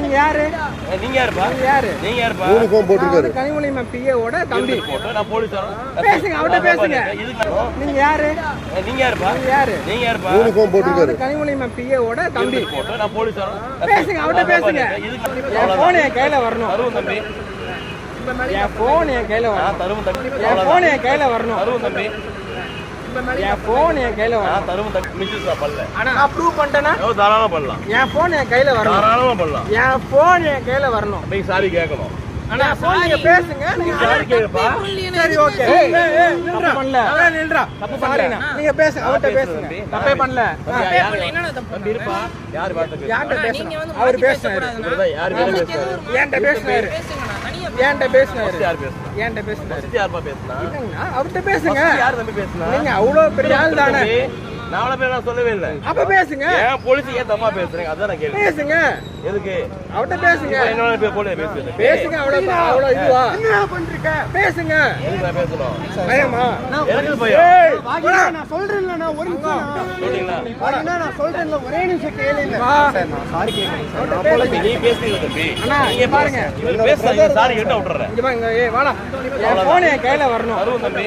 நீங்க யாரு ஏ, நீங்க யாருப்பா நீங்க யாரு நீங்க யாருப்பா யூனிஃபார்ம் போட்டிருக்காரு நான் கனிமொழி பிஏவோட தம்பி போட்டு நான் போலீஸ் பேசுங்க, அவர்ட்ட பேசுங்க. இதுக்கு நீங்க யாரு ஏ, நீங்க யாருப்பா நீங்க யாரு நீங்க யாருப்பா யூனிஃபார்ம் போட்டிருக்காரு நான் கனிமொழி பிஏவோட தம்பி போட்டு நான் போலீஸ் பேசுங்க, அவர்ட்ட பேசுங்க. என் போன் என் கையில வரணும் தருவம் தம்பி என் போன் என் கையில வரணும் நான் தருவம் தம்பி என் போன் என் கையில வரணும் தருவம் தம்பி என் போன் என் கையில வரணும் நான் தருவம் தம்பி மிஸ்யூஸ் பண்ணல நான் ப்ரூவ் பண்ணிட்டேனா எவ்வளோ தாராளமா பண்ணலாம் என் போன் என் கையில வரணும் தாராளமா பண்ணலாம் என் போன் என் கையில வரணும் நீங்க சாரி கேட்கணும் ஆனா போன் நீங்க பேசுங்க நீங்க சாரி கேட்கப்பா சரி ஓகே தப்பு பண்ணல நில்றா தப்பு பண்ணல நீங்க பேசுங்க அவர்ட்ட பேசுங்க தப்பே பண்ணல தம்பி இருப்பா யார் பார்த்து யார்கிட்ட பேசணும் அவர் பேசுனாரு பேசுறதா யார் பேர் பேசுறாரு என்கிட்ட பேசுனாரு என்கிட்ட பேசுனாரு யார் பேசுறா என்கிட்ட பேசுனாரு யாருப்பா பேசுனா இல்லைங்கண்ணா, அவர்ட்ட பேசுங்க யார் தம்பி பேசுனா நீங்க அவ்வளவு பெரிய ஆள் தானே தம்பி, நான் அவ்வளவு பேர் நான் சொல்லவே இல்லை அப்ப பேசுங்க ஏன் போலீஸ் ஏன் தம்மா பேசுறீங்க அதான் நான் கேள்வி பேசுங்க எதுக்கு அவர்ட்ட பேசுங்க இப்ப என்னோட பேர் போலீஸ் பேசுறது பேசுங்க அவ்வளவு அவ்வளவு இதுவா என்ன பண்றீங்க பேசுங்க எதுக்கு நான் பேசணும் பயமா எனக்கு பயம் நான் சொல்றேன்ல நான் ஒரு நிமிஷம் சொன்னீங்களா நான் சொல்றேன்ல ஒரே நிமிஷம் கேளுங்க சாரி அப்போதைக்கு நீ பேசுறீங்க தம்பி அண்ணா இங்க பாருங்க இவர் பேசுறாங்க சாரி கிட்ட விட்டுறேன் இங்க பாருங்க ஏய் வாடா என் போன் என் கையில வரணும் தருவம் தம்பி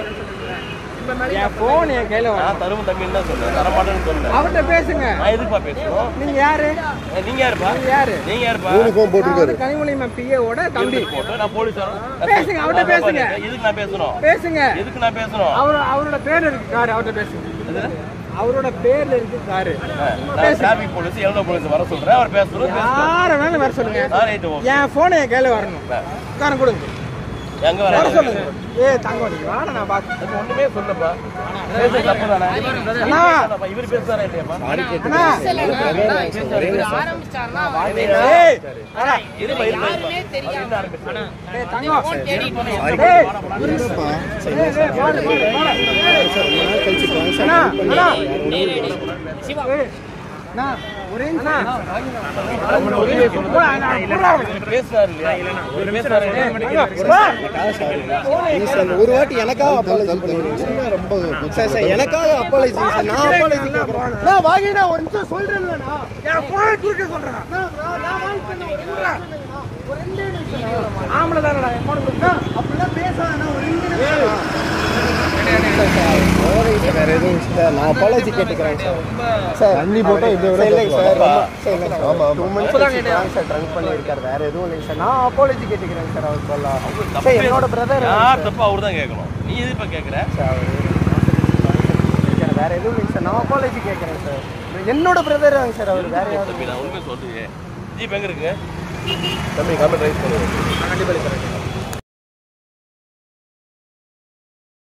என் போன் என் கையில வரணும் நான் தருவம் தம்பின்னு தான் சொன்னேன் தரமாட்டேன்னு சொன்னேன் அவர்ட்ட பேசுங்க நான் எதுக்குப்பா பேசணும் நீங்க யாரு ஏ, நீங்க யாருப்பா நீங்க யாரு நீங்க யாருப்பா யூனிஃபார்ம் போட்டிருக்காரு நான் கனிமொழி பிஏவோட தம்பி போட்டு நான் போலீஸ் பேசுங்க, அவர்ட்ட பேசுங்க. எதுக்கு நான் பேசணும் பேசுங்க எதுக்கு நான் பேசணும் அவர் அவரோட பேர் இருக்கு காரு அவர்ட்ட பேசுங்க அவரோட பேர்ல இருக்கு காரு நான் டிராபிக் போலீஸ் எவ்வளோ போலீஸ் வர சொல்றேன் அவர் பேசணும் யார வேணாலும் வர சொல்லுங்க நான் ரைட்டு ஓகே என் போனை என் கையில வரணும் காரம் கொடுங்க எங்க வர வர சொல்லுங்க ஏ தங்க நீங்க வாட நான் பாத்து அது ஒண்ணுமே சொல்லப்பா பேசுறது தப்பு தானே அண்ணா இவர் பேசுறாரா இல்லையாப்பா அண்ணா ஆரம்பிச்சாருன்னா ஏய் அண்ணா இருப்பா இருப்பா இருப்பா என்ன ஆரம்பிச்சாரு ஏய் தங்கம் தேடிட்டு ஏய் ஏய், ஏய், வாடு, வாடு, வாடு. அண்ணா, அண்ணா. சிவா ஏய், அண்ணா, ஒரே நிமிஷம். போடா, அண்ணா, போடா. பேசுறாரு இல்லையா இவர் பேசுறாரு இல்லையா? தங்கம், வா. சார் ஒரு வாட்டி எனக்காக அப்பாலஜி பண்ணுங்க ரொம்ப சார் சார் எனக்காக அப்பாலஜி சார் நான் அப்பாலஜி கேட்குறேன் நான் வாங்கினா ஒரு நிமிஷம் சொல்றேன்லண்ணா. என் போனை குறுக்க சொல்றேன். நான் நான் நான் வாங்கிட்டேன், நான் விடுறேன். ஒரு ரெண்டே நிமிஷம். ஆம்பளை தானடா, என் போனை குடுத்தா? அப்படிலாம் பேசாதண்ணா, ஒரு ரெண்டு நிமிஷம். வேற எதுவும் சார் நான் அப்பாலஜி கேட்டுக்கிறேன் சார் சார் தண்ணி போட்டா இதை விட சார் இல்லைங்க சார் தப்பா? ரொம்ப- சார் இல்லைங்க சார் ஆமா, ஆமா. டூ மந்த்ஸ் சார் ட்ரங்க் பண்ணியிருக்காரு வேற எதுவும் இல்லைங்க சார் நான் அப்பாலஜி கேட்டுக்கிறேன் சார் அவர் சொல்லலாம் சார் என்னோட பிரதர் யார் தப்பா அவர் தான் கேட்கணும் நீ எது இப்ப கேட்கற சார் வேற எதுவும் இல்லைங்க சார் நான் அப்பாலஜி கேட்குறேன் சார் என்னோட பிரதர் தாங்க சார் அவர் வேற யாரும் தம்பி நான் உண்மை சொல்றேன் ஜீப் எங்க இருக்கு தம்பி கமெண்ட் ரைஸ் பண்ணுங்க கண்டிப்பா இருக்கிறேன்